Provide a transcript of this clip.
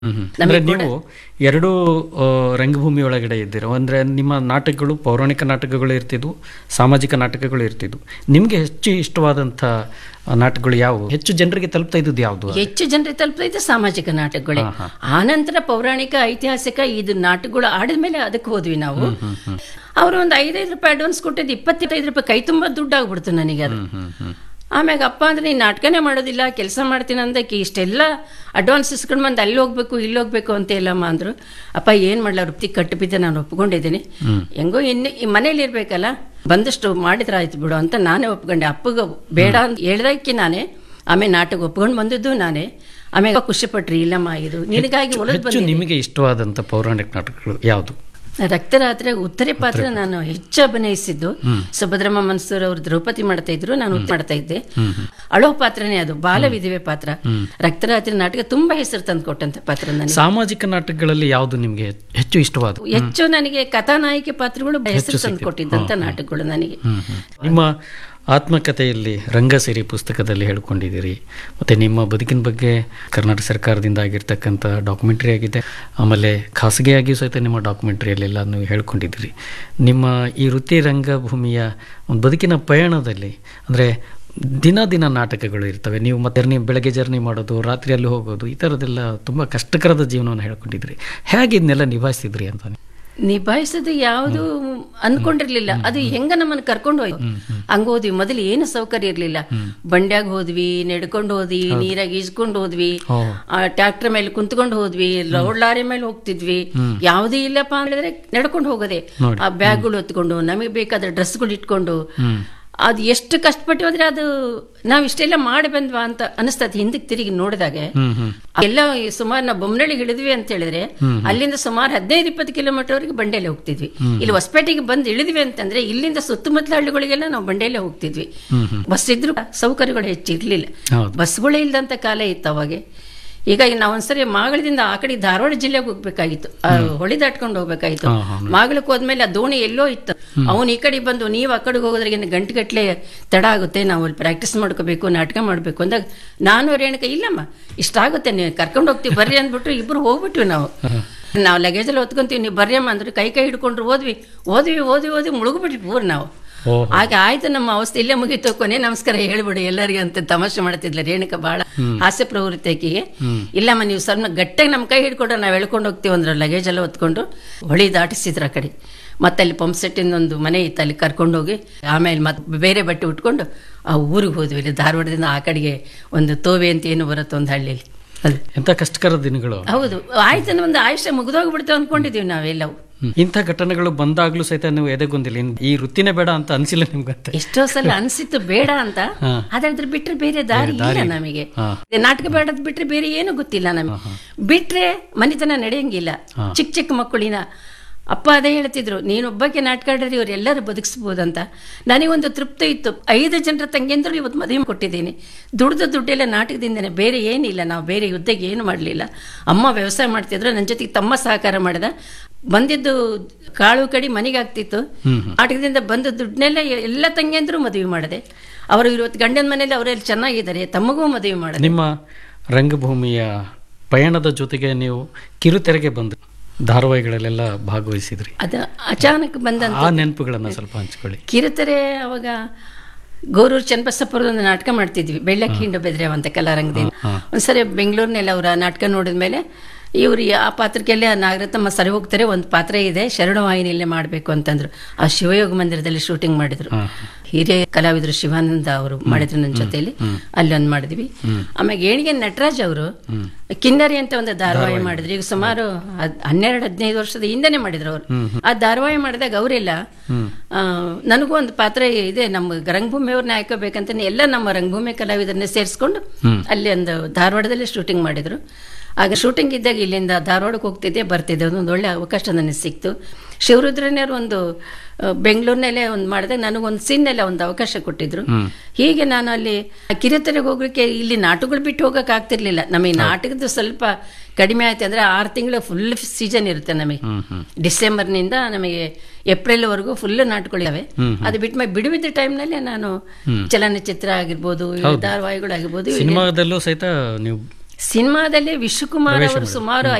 ಹ್ಮ್ ಹ್ಮ್. ಅಂದ್ರೆ ನೀವು ಎರಡು ಆ, ರಂಗಭೂಮಿ ಒಳಗಡೆ ಇದ್ದೀರ ಅಂದ್ರೆ ನಿಮ್ಮ ನಾಟಕಗಳು ಪೌರಾಣಿಕ ನಾಟಕಗಳು ಇರ್ತಿದ್ವು ಸಾಮಾಜಿಕ ನಾಟಕಗಳು ಇರ್ತಿದ್ವು ನಿಮ್ಗೆ ಹೆಚ್ಚು ಇಷ್ಟವಾದಂಥ ಆ, ನಾಟಕಗಳು ಯಾವುವು ಹೆಚ್ಚು ಜನರಿಗೆ ತಲುಪ್ತಾ ಇದ್ದದ್ದು ಯಾವುದು ಹೆಚ್ಚು ಜನರಿಗೆ ತಲುಪ್ತೈತೆ ಸಾಮಾಜಿಕ ನಾಟಕಗಳೇ ಆನಂತರ ಪೌರಾಣಿಕ ಐತಿಹಾಸಿಕ ಇದು ನಾಟಕಗಳು ಆಡಿದ್ಮೇಲೆ ಅದಕ್ಕೆ ಹೋದ್ವಿ ನಾವು ಅವರು ಒಂದು ಐದೈದು ರೂಪಾಯಿ ಅಡ್ವಾನ್ಸ್ ಕೊಟ್ಟಿದ್ದು ಇಪ್ಪತ್ತೈದು ರೂಪಾಯಿ ಕೈ ತುಂಬ ದುಡ್ಡು ಆಗ್ಬಿಡ್ತು ನನಗೆ ಅದು ಆಮ್ಯಾಗ ಅಪ್ಪ ಅಂದ್ರೆ ನೀನು ನಾಟಕನೇ ಮಾಡೋದಿಲ್ಲ ಕೆಲಸ ಮಾಡ್ತೀನಿ ಅಂದಕ್ಕೆ ಇಷ್ಟೆಲ್ಲ ಅಡ್ವಾನ್ಸ್ ಇಸ್ಕೊಂಡು ಬಂದು ಅಲ್ಲಿ ಹೋಗ್ಬೇಕು ಇಲ್ಲಿ ಹೋಗ್ಬೇಕು ಅಂತ ಎಲ್ಲಮ್ಮ ಅಂದ್ರು ಅಪ್ಪ ಏನ್ ಮಾಡ್ಲ ವೃತ್ತಿ ಕಟ್ಟಿಬಿದ್ದೆ ನಾನು ಒಪ್ಕೊಂಡಿದ್ದೀನಿ ಹೆಂಗೋ ಇನ್ನು ಈ ಮನೇಲಿ ಇರ್ಬೇಕಲ್ಲ ಬಂದಷ್ಟು ಮಾಡಿದ್ರೆ ಆಯ್ತು ಬಿಡು ಅಂತ ನಾನೇ ಒಪ್ಕೊಂಡೆ ಅಪ್ಪಗ ಬೇಡ ಅಂತ ಹೇಳ್ದಕ್ಕೆ ನಾನೇ ಆಮೇಲೆ ನಾಟಕ ಒಪ್ಕೊಂಡು ಬಂದಿದ್ದು ನಾನೇ ಆಮೇಲೆ ಖುಷಿ ಪಟ್ರಿ ಇಲ್ಲಮ್ಮ ಇದು ನಿನಗಾಗಿ ಒಳಗೆ ಹೆಚ್ಚು ನಿಮಗೆ ಇಷ್ಟವಾದಂಥ ಪೌರಾಣಿಕ ನಾಟಕಗಳು ಯಾವುದು ರಕ್ತರಾತ್ರಿ ಉತ್ತರೆ ಪಾತ್ರ ನಾನು ಹೆಚ್ಚು ಅಭಿನಯಿಸಿದ್ದು ಸುಭದ್ರಮ್ಮ ಮನ್ಸೂರ್ ಅವರು ದ್ರೌಪದಿ ಮಾಡ್ತಾ ಇದ್ರು ನಾನು ಉತ್ತರ ಮಾಡ್ತಾ ಇದ್ದೆ ಅಳೋ ಪಾತ್ರನೇ ಅದು ಬಾಲ ವಿಧವೆ ಪಾತ್ರ ರಕ್ತರಾತ್ರಿ ನಾಟಕ ತುಂಬಾ ಹೆಸರು ತಂದು ಕೊಟ್ಟಂತ ಪಾತ್ರ ನನಗೆ ಸಾಮಾಜಿಕ ನಾಟಕಗಳಲ್ಲಿ ಯಾವುದು ನಿಮಗೆ ಹೆಚ್ಚು ಇಷ್ಟವಾದ ಹೆಚ್ಚು ನನಗೆ ಕಥಾನಾಯಕಿ ಪಾತ್ರಗಳು ಹೆಸರು ತಂದು ಕೊಟ್ಟಿದ್ದಂತ ನಾಟಕಗಳು ನನಗೆ ನಿಮ್ಮ ಆತ್ಮಕಥೆಯಲ್ಲಿ ರಂಗಸಿರಿ ಪುಸ್ತಕದಲ್ಲಿ ಹೇಳ್ಕೊಂಡಿದ್ದೀರಿ ಮತ್ತು ನಿಮ್ಮ ಬದುಕಿನ ಬಗ್ಗೆ ಕರ್ನಾಟಕ ಸರ್ಕಾರದಿಂದ ಆಗಿರ್ತಕ್ಕಂಥ ಡಾಕ್ಯುಮೆಂಟ್ರಿ ಆಗಿದೆ ಆಮೇಲೆ ಖಾಸಗಿಯಾಗಿಯೂ ಸಹಿತ ನಿಮ್ಮ ಡಾಕ್ಯುಮೆಂಟ್ರಿಯಲ್ಲೆಲ್ಲ ನೀವು ಹೇಳ್ಕೊಂಡಿದ್ದೀರಿ ನಿಮ್ಮ ಈ ವೃತ್ತಿ ರಂಗಭೂಮಿಯ ಒಂದು ಬದುಕಿನ ಪಯಣದಲ್ಲಿ ಅಂದರೆ ದಿನ ದಿನ ನಾಟಕಗಳು ಇರ್ತವೆ ನೀವು ಮತ್ತೆ ನೀವು ಬೆಳಗ್ಗೆ ಜರ್ನಿ ಮಾಡೋದು ರಾತ್ರಿಯಲ್ಲಿ ಹೋಗೋದು ಈ ಥರದ್ದೆಲ್ಲ ತುಂಬ ಕಷ್ಟಕರದ ಜೀವನವನ್ನು ಹೇಳ್ಕೊಂಡಿದ್ರಿ ಹೇಗೆ ಇದನ್ನೆಲ್ಲ ನಿಭಾಯಿಸಿದ್ರಿ ಅಂತ ನಿಭಾಯಿಸೋದು ಯಾವುದು ಅನ್ಕೊಂಡಿರ್ಲಿಲ್ಲ ಅದು ಹೆಂಗ ನಮ್ಮನ್ನ ಕರ್ಕೊಂಡು ಹೋಯ್ತು ಹಂಗ ಹೋದ್ವಿ ಮೊದಲು ಏನು ಸೌಕರ್ಯ ಇರ್ಲಿಲ್ಲ ಬಂಡ್ಯಾಗ ಹೋದ್ವಿ ನಡ್ಕೊಂಡು ಹೋದ್ವಿ ನೀರಾಗ ಈಜ್ಕೊಂಡು ಹೋದ್ವಿ ಟ್ರ್ಯಾಕ್ಟರ್ ಮೇಲೆ ಕುಂತ್ಕೊಂಡು ಹೋದ್ವಿ ಲೋಡ್ ಲಾರಿ ಮೇಲೆ ಹೋಗ್ತಿದ್ವಿ ಯಾವುದೇ ಇಲ್ಲಪ್ಪ ಹೇಳಿದ್ರೆ ನಡ್ಕೊಂಡು ಹೋಗೋದೆ ಆ ಬ್ಯಾಗ್ಗಳು ಹೊತ್ಕೊಂಡು ನಮಗೆ ಬೇಕಾದ ಡ್ರೆಸ್ಗಳು ಇಟ್ಕೊಂಡು ಅದು ಎಷ್ಟು ಕಷ್ಟಪಟ್ಟು ಅಂದ್ರೆ ಅದು ನಾವ್ ಇಷ್ಟೆಲ್ಲ ಮಾಡಿ ಬಂದ್ವಾ ಅಂತ ಅನಿಸ್ತದೆ ಹಿಂದಕ್ಕೆ ತಿರುಗಿ ನೋಡಿದಾಗ ಎಲ್ಲ ಸುಮಾರು ನಾವು ಬೊಮ್ಮನಳ್ಳಿಗೆ ಇಳಿದ್ವಿ ಅಂತ ಹೇಳಿದ್ರೆ ಅಲ್ಲಿಂದ ಸುಮಾರು ಹದಿನೈದು ಇಪ್ಪತ್ತು ಕಿಲೋಮೀಟರ್ ವರೆಗೆ ಬಂಡೆಲೆ ಹೋಗ್ತಿದ್ವಿ ಇಲ್ಲಿ ಹೊಸಪೇಟೆಗೆ ಬಂದು ಇಳಿದ್ವಿ ಅಂತಂದ್ರೆ ಇಲ್ಲಿಂದ ಸುತ್ತಮುತ್ತಲ ಹಳ್ಳಿಗಳಿಗೆಲ್ಲ ನಾವು ಬಂಡೆಲೆ ಹೋಗ್ತಿದ್ವಿ ಬಸ್ ಇದ್ರು ಸೌಕರ್ಯಗಳು ಹೆಚ್ಚು ಇರ್ಲಿಲ್ಲ ಹೌದು. ಬಸ್ಗಳೇ ಇಲ್ದಂತ ಕಾಲ ಇತ್ತು ಅವಾಗೆ ಈಗ ನಾವು ಒಂದ್ಸರಿ ಮಾಗಳದಿಂದ ಆ ಕಡೆ ಧಾರವಾಡ ಜಿಲ್ಲೆಗೆ ಹೋಗ್ಬೇಕಾಗಿತ್ತು ಆ ಹೊಳಿ ದಾಟ್ಕೊಂಡು ಹೋಗ್ಬೇಕಾಗಿತ್ತು ಮಾಗಳಕ್ಕೆ ಹೋದ್ಮೇಲೆ ಆ ದೋಣಿ ಎಲ್ಲೋ ಇತ್ತು ಅವನು ಈ ಕಡೆ ಬಂದು ನೀವು ಆ ಕಡೆಗೆ ಹೋಗೋದ್ರಿಗೆ ಗಂಟೆಗಟ್ಲೆ ತಡ ಆಗುತ್ತೆ ನಾವು ಅಲ್ಲಿ ಪ್ರಾಕ್ಟೀಸ್ ಮಾಡ್ಕೋಬೇಕು ನಾಟಕ ಮಾಡ್ಬೇಕು ಅಂದಾಗ ನಾನು ರೇಣುಕ ಇಲ್ಲಮ್ಮ ಇಷ್ಟಾಗುತ್ತೆ ನೀವು ಕರ್ಕೊಂಡು ಹೋಗ್ತೀವಿ ಬರ್ರಿ ಅಂದ್ಬಿಟ್ರು ಇಬ್ರು ಹೋಗ್ಬಿಟ್ವಿ ನಾವು ನಾವು ಲಗೇಜಲ್ಲಿ ಹೊತ್ಕೊಂತೀವಿ ನೀವು ಬರ್ರಿ ಅಮ್ಮ ಅಂದ್ರೆ ಕೈ ಕೈ ಹಿಡ್ಕೊಂಡ್ರು ಓದ್ವಿ ಓದ್ವಿ ಓದ್ವಿ ಓದ್ವಿ ಮುಳುಗ್ಬಿಟ್ವಿ ಪೂರ್ ನಾವು ಓಹೋ. ಹಾಗೆ ಆಯ್ತು ನಮ್ಮ ಅವಸ್ಥೆ ಇಲ್ಲೇ ಮುಗೀತು ಕೊನೆ ನಮಸ್ಕಾರ ಹೇಳ್ಬಿಡಿ ಎಲ್ಲರಿಗೆ ಅಂತ ತಮಾಷೆ ಮಾಡ್ತಿದ್ಲ ರೇಣುಕ ಬಹಳ ಹಾಸ್ಯ ಪ್ರವೃತ್ತಿ ಆಕೆಗೆ ಇಲ್ಲಮ್ಮ ನೀವು ಸ್ವಲ್ಪ ಗಟ್ಟಿಗೆ ನಮ್ಮ ಕೈ ಹಿಡ್ಕೊಂಡು ನಾವು ಎಳ್ಕೊಂಡು ಹೋಗ್ತೀವಿ ಅಂದ್ರೆ ಲಗೇಜ್ ಎಲ್ಲ ಹೊತ್ಕೊಂಡು ಹೊಳಿ ದಾಟಿಸಿದ್ರ ಆ ಕಡೆ ಮತ್ತೆ ಅಲ್ಲಿ ಪಂಪ್ ಸೆಟ್ಟಿಂದ ಒಂದು ಮನೆ ಇತ್ತು ಅಲ್ಲಿ ಕರ್ಕೊಂಡು ಹೋಗಿ ಆಮೇಲೆ ಮತ್ತೆ ಬೇರೆ ಬಟ್ಟೆ ಉಟ್ಕೊಂಡು ಆ ಊರಿಗೆ ಹೋದ್ವಿ ಇಲ್ಲಿ ಧಾರವಾಡದಿಂದ ಆ ಕಡೆಗೆ ಒಂದು ತೋವೆ ಅಂತ ಏನು ಬರುತ್ತೆ ಒಂದು ಹಳ್ಳಿಲಿ ಅದು ಎಂಥ ಕಷ್ಟಕರ ದಿನಗಳು ಹೌದು ಆಯ್ತು ಒಂದು ಆಯುಷ್ಯ ಮುಗಿದೋಗ್ಬಿಡ್ತೇವೆ ಅಂದ್ಕೊಂಡಿದೀವಿ ನಾವೆಲ್ಲವು ಹ್ಮ್. ಇಂಥ ಘಟನೆಗಳು ಬಂದಾಗ್ಲೂ ಸಹಿತ ನೀವು ಎದೆಗೊಂದಿಲ್ಲ ಇನ್ ಈ ವೃತ್ತಿನೇ ಬೇಡ ಅಂತ ಅನಿಸಿಲ್ಲ ನಿಮ್ಗಂತೆ ಎಷ್ಟೋ ಸಲ ಅನ್ಸಿತ್ತು ಬೇಡ ಅಂತ ಅದಾದ್ರೆ ಬಿಟ್ರೆ ಬೇರೆ ದಾರಿ ಇಲ್ಲ ನಮಗೆ ನಾಟಕ ಬೇಡದ್ ಬಿಟ್ರೆ ಬೇರೆ ಏನು ಗೊತ್ತಿಲ್ಲ ನಮಗೆ ಬಿಟ್ರೆ ಮನಿತನ ನಡೆಯಂಗಿಲ್ಲ ಚಿಕ್ಕ ಚಿಕ್ಕ ಮಕ್ಕಳಿನ ಅಪ್ಪ ಅದೇ ಹೇಳ್ತಿದ್ರು ನೀನೊಬ್ಬಕ್ಕೆ ನಾಟಕ ಆಡಿದ್ರೆ ಇವರೆಲ್ಲರೂ ಬದುಕಿಸ್ಬೋದಂತ ನನಗೊಂದು ತೃಪ್ತಿ ಇತ್ತು ಐದು ಜನರ ತಂಗಿಯಂದ್ರು ಇವತ್ತು ಮದುವೆ ಕೊಟ್ಟಿದ್ದೀನಿ ದುಡ್ದು ದುಡ್ಡೆಲ್ಲ ನಾಟಕದಿಂದನೇ ಬೇರೆ ಏನಿಲ್ಲ ನಾವು ಬೇರೆ ಯುದ್ಧಕ್ಕೆ ಏನು ಮಾಡಲಿಲ್ಲ ಅಮ್ಮ ವ್ಯವಸಾಯ ಮಾಡ್ತಿದ್ರು ನನ್ನ ಜೊತೆಗೆ ತಮ್ಮ ಸಹಕಾರ ಮಾಡಿದ ಬಂದಿದ್ದು ಕಾಳು ಕಡಿ ಮನೆಗೆ ಆಗ್ತಿತ್ತು ನಾಟಕದಿಂದ ಬಂದ ದುಡ್ಡನ್ನೆಲ್ಲ ಎಲ್ಲ ತಂಗಿಯಂದ್ರು ಮದುವೆ ಮಾಡಿದೆ ಅವರು ಇವತ್ತು ಗಂಡನ ಮನೇಲಿ ಅವರೆಲ್ಲ ಚೆನ್ನಾಗಿದ್ದಾರೆ ತಮ್ಮಗೂ ಮದುವೆ ಮಾಡಿದೆ ನಿಮ್ಮ ರಂಗಭೂಮಿಯ ಪಯಣದ ಜೊತೆಗೆ ನೀವು ಕಿರುತೆರೆಗೆ ಬಂದು ಧಾರಾವಾಹಿಗಳಲ್ಲೆಲ್ಲ ಭಾಗವಹಿಸಿದ್ರಿ ಅದು ಅಚಾನಕ್ ಬಂದಂತ ಆ ನೆನಪುಗಳನ್ನ ಸ್ವಲ್ಪ ಹಂಚ್ಕೊಳ್ಳಿ ಕಿರುತೆರೆ ಅವಾಗ ಗೌರೂರು ಚನ್ನಬಸಪ್ಪರದ ಒಂದು ನಾಟಕ ಮಾಡ್ತಿದ್ವಿ ಬೆಳ್ಳಕ್ಕಿ ಹಿಂಡು ಬೆದ್ರೇವ ಅಂತ ಕಲಾರಂಗದಿಂದ ಒಂದ್ಸರಿ ಬೆಂಗಳೂರಿನಲ್ಲಿ ಅವರ ನಾಟಕ ನೋಡಿದ ಮೇಲೆ ಇವ್ರು ಆ ಪಾತ್ರಕ್ಕೆಲ್ಲ ನಾಗರತ್ನಮ್ಮ ಸರಿ ಹೋಗ್ತಾರೆ ಒಂದು ಪಾತ್ರ ಇದೆ ಶರಣವಾಹಿನಿಯಲ್ಲೇ ಮಾಡಬೇಕು ಅಂತಂದ್ರು ಆ ಶಿವಯೋಗ ಮಂದಿರದಲ್ಲಿ ಶೂಟಿಂಗ್ ಮಾಡಿದ್ರು ಹಿರಿಯ ಕಲಾವಿದರು ಶಿವಾನಂದ ಅವರು ಮಾಡಿದ್ರು ನನ್ನ ಜೊತೆಯಲ್ಲಿ ಅಲ್ಲಿ ಒಂದು ಮಾಡಿದ್ವಿ ಆಮೇಲೆ ಏಣಿಗೆ ನಟರಾಜ್ ಅವರು ಕಿನ್ನರಿ ಅಂತ ಒಂದು ಧಾರಾವಾಹಿ ಮಾಡಿದ್ರು ಈಗ ಸುಮಾರು ಹದ್- ಹನ್ನೆರಡು ಹದಿನೈದು ವರ್ಷದ ಹಿಂದೆನೆ ಮಾಡಿದ್ರು ಅವರು ಆ ಧಾರಾವಾಹಿ ಮಾಡಿದಾಗ ಅವರೆಲ್ಲ ಆ, ನನಗೂ ಒಂದು ಪಾತ್ರ ಇದೆ ನಮ್ಮ ರಂಗಭೂಮಿಯವ್ರನ್ನ ಹಾಕೋಬೇಕಂತ ಎಲ್ಲ ನಮ್ಮ ರಂಗಭೂಮಿ ಕಲಾವಿದರನ್ನೇ ಸೇರಿಸ್ಕೊಂಡು ಅಲ್ಲಿ ಒಂದು ಧಾರವಾಡದಲ್ಲಿ ಶೂಟಿಂಗ್ ಮಾಡಿದ್ರು ಆಗ ಶೂಟಿಂಗ್ ಇದ್ದಾಗ ಇಲ್ಲಿಂದ ಧಾರವಾಡಕ್ಕೆ ಹೋಗ್ತಿದ್ದೆ ಬರ್ತಿದ್ದೆ ಅದೊಂದು ಒಳ್ಳೆ ಅವಕಾಶ ನನಗೆ ಸಿಕ್ತು ಶಿವರುದ್ರನೇರು ಒಂದು ಆ, ಬೆಂಗಳೂರಿನಲ್ಲೇ ಒಂದು ಮಾಡಿದಾಗ ನನಗೊಂದು ಸೀನ್ನಲ್ಲೇ ಒಂದು ಅವಕಾಶ ಕೊಟ್ಟಿದ್ರು ಹೀಗೆ ನಾನು ಅಲ್ಲಿ ಕಿರುತೆರೆಗೆ ಹೋಗ್ಲಿಕ್ಕೆ ಇಲ್ಲಿ ನಾಟಕಗಳು ಬಿಟ್ಟು ಹೋಗಕ್ ಆಗ್ತಿರ್ಲಿಲ್ಲ ನಮಗೆ ನಾಟಕದ ಸ್ವಲ್ಪ ಕಡಿಮೆ ಆಯ್ತು ಅಂದ್ರೆ ಆರು ತಿಂಗಳು ಫುಲ್ ಸೀಸನ್ ಇರುತ್ತೆ ನಮಗೆ ಡಿಸೆಂಬರ್ನಿಂದ ನಮಗೆ ಏಪ್ರಿಲ್ ವರೆಗೂ ಫುಲ್ ನಾಟಕಗಳಿವೆ ಅದು ಬಿಟ್ಟು ಮೇಲೆ ಬಿಡುವಿದ್ದ ಟೈಮ್ನಲ್ಲಿ ನಾನು ಚಲನಚಿತ್ರ ಆಗಿರ್ಬೋದು ಈ ಧಾರಾವಾಹಿಗಳು ಆಗಿರ್ಬೋದು ಸಿನಿಮಾದಲ್ಲೂ ಸಹಿತ ನೀವು ಸಿನಿಮಾದಲ್ಲಿ ವಿಶ್ವಕುಮಾರ್ ಅವರು ಸುಮಾರು